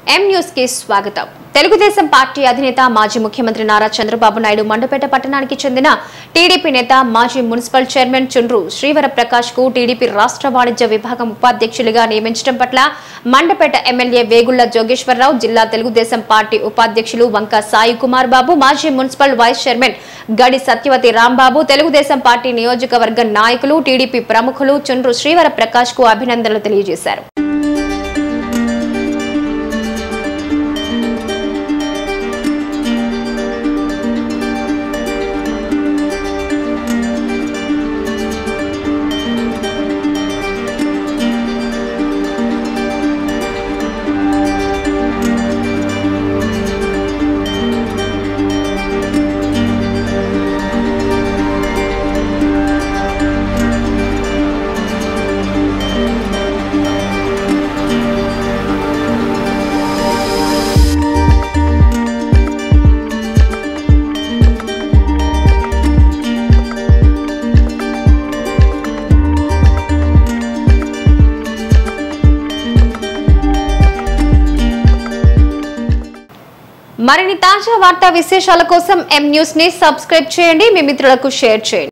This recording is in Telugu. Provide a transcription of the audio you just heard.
ఎం న్యూస్ కి స్వాగతం తెలుగుదేశం పార్టీ అధినేత మాజీ ముఖ్యమంత్రి నారా చంద్రబాబు నాయుడు మండపేట పట్టణానికి చెందిన టీడీపీ నేత మాజీ మున్సిపల్ చైర్మన్ చుండ్రు శ్రీవర ప్రకాష్ కు టీడీపీ రాష్ట్ర వాణిజ్య విభాగం ఉపాధ్యక్షులుగా నియమించడం పట్ల మండపేట ఎమ్మెల్యే వేగుళ్ల జోగేశ్వరరావు జిల్లా తెలుగుదేశం పార్టీ ఉపాధ్యక్షులు వంక సాయి కుమార్ బాబు మాజీ మున్సిపల్ వైస్ చైర్మన్ గడి సత్యవతి రాంబాబు తెలుగుదేశం పార్టీ నియోజకవర్గ నాయకులు టీడీపీ ప్రముఖులు చుండ్రు శ్రీవర ప్రకాష్ కు అభినందనలు తెలియజేశారు మరిన్ని తాజా వార్తా విశేషాల కోసం ఎం న్యూస్ ని సబ్స్క్రైబ్ చేయండి మీ మిత్రులకు షేర్ చేయండి